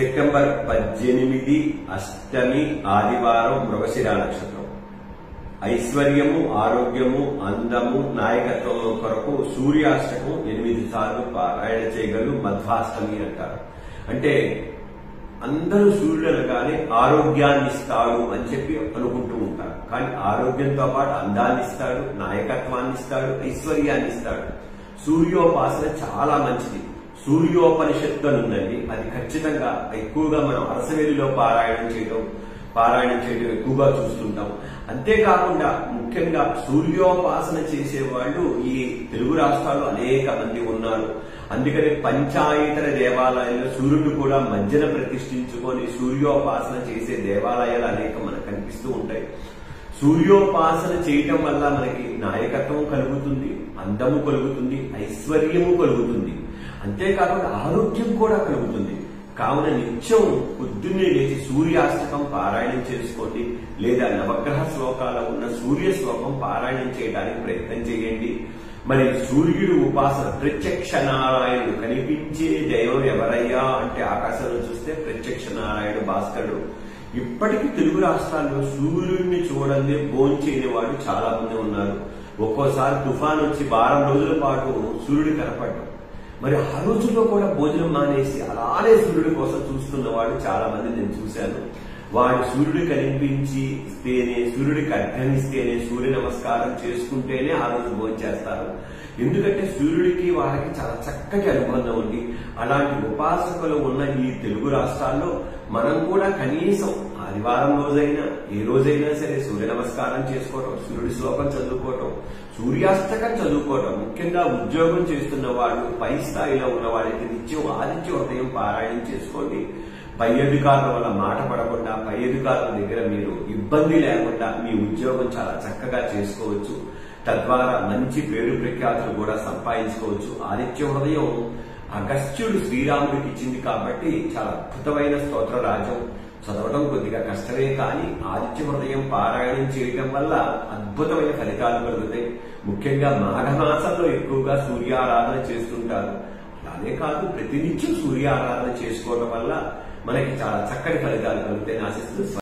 September పద్దెనిమిది అష్టమి ఆదివారం మృగశిర నక్షత్రం ఐశ్వర్యము ఆరోగ్యము అందము నాయకత్వం కొరకు సూర్యాష్టకం ఎనిమిది సార్లు పారాయణ చేయగలరు మధ్వాష్టమి అంటారు అంటే అందరూ సూర్యుడు అనగానే ఆరోగ్యాన్ని ఇస్తాడు అని చెప్పి అనుకుంటూ ఉంటారు కానీ ఆరోగ్యంతో పాటు అందాన్ని ఇస్తాడు నాయకత్వాన్ని ఇస్తాడు ఐశ్వర్యాన్ని ఇస్తాడు సూర్యోపాసన చాలా మంచిది సూర్యోపనిషత్తు అని ఉందండి అది ఖచ్చితంగా ఎక్కువగా మనం అరసవేలిలో పారాయణం చేయడం పారాయణం చేయడం ఎక్కువగా చూస్తుంటాం అంతేకాకుండా ముఖ్యంగా సూర్యోపాసన చేసే వాళ్ళు ఈ తెలుగు రాష్ట్రాల్లో అనేక మంది ఉన్నారు అందుకని పంచాయతన దేవాలయాల్లో సూర్యుడు కూడా మధ్యన ప్రతిష్ఠించుకొని సూర్యోపాసన చేసే దేవాలయాలు అనేక మనకు కనిపిస్తూ ఉంటాయి సూర్యోపాసన చేయటం వల్ల మనకి నాయకత్వం కలుగుతుంది అందము కలుగుతుంది ఐశ్వర్యము కలుగుతుంది అంతేకాకుండా ఆరోగ్యం కూడా కలుగుతుంది కావున నిత్యం పొద్దున్నే లేచి సూర్యాష్టకం పారాయణం చేసుకోండి లేదా నవగ్రహ శ్లోకాల ఉన్న సూర్య శ్లోకం పారాయణం చేయడానికి ప్రయత్నం చేయండి మరి సూర్యుడు ఉపాసన ప్రత్యక్ష నారాయణుడు కనిపించే దైవం ఎవరయ్యా అంటే ఆకాశంలో చూస్తే ప్రత్యక్ష నారాయణుడు భాస్కరుడు ఇప్పటికీ తెలుగు రాష్ట్రాల్లో సూర్యుడిని చూడండి భోంచేయని వాడు చాలా మంది ఉన్నారు ఒక్కోసారి తుఫాన్ వచ్చి వారం రోజుల పాటు సూర్యుడు కనపడటం మరి ఆ రోజుల్లో కూడా భోజనం మానేసి అలానే సూర్యుడి కోసం చూస్తున్న వాడు చాలా మంది నేను చూశాను వాడు సూర్యుడు కనిపించి ఇస్తేనే సూర్యుడికి అర్ఘ్యమిస్తేనే సూర్య నమస్కారం చేసుకుంటేనే ఆ రోజు భోజనం చేస్తారు ఎందుకంటే సూర్యుడికి వారికి చాలా చక్కటి అనుబంధం ఉంది అలాంటి ఉపాసకులు ఉన్న ఈ తెలుగు రాష్ట్రాల్లో మనం కూడా కనీసం ఆదివారం రోజైనా ఏ రోజైనా సరే సూర్య నమస్కారం చేసుకోవటం సూర్యుడి శ్లోకం చదువుకోవటం సూర్యాస్తకం చదువుకోవటం ముఖ్యంగా ఉద్యోగం చేస్తున్న వాళ్ళు పై స్థాయిలో ఉన్న వాళ్ళకి నిత్యం ఆదిత్య ఉదయం పారాయణం చేసుకోండి పై అధికారుల వల్ల మాట పడకుండా పై అధికారుల దగ్గర మీరు ఇబ్బంది లేకుండా మీ ఉద్యోగం చాలా చక్కగా చేసుకోవచ్చు తద్వారా మంచి పేరు ప్రఖ్యాతులు కూడా సంపాదించుకోవచ్చు ఆదిత్య హృదయం అగస్త్యుడు శ్రీరాముడికి ఇచ్చింది కాబట్టి చాలా అద్భుతమైన స్తోత్ర రాజ్యం చదవడం కొద్దిగా కష్టమే కానీ ఆదిత్య హృదయం పారాయణం చేయడం వల్ల అద్భుతమైన ఫలితాలు కలుగుతాయి ముఖ్యంగా మాఘమాసంలో ఎక్కువగా సూర్యారాధన చేస్తుంటారు అలానే కాదు ప్రతినిత్యం సూర్యారాధన చేసుకోవడం వల్ల మనకి చాలా చక్కటి ఫలితాలు కలుగుతాయి ఆశిస్తూ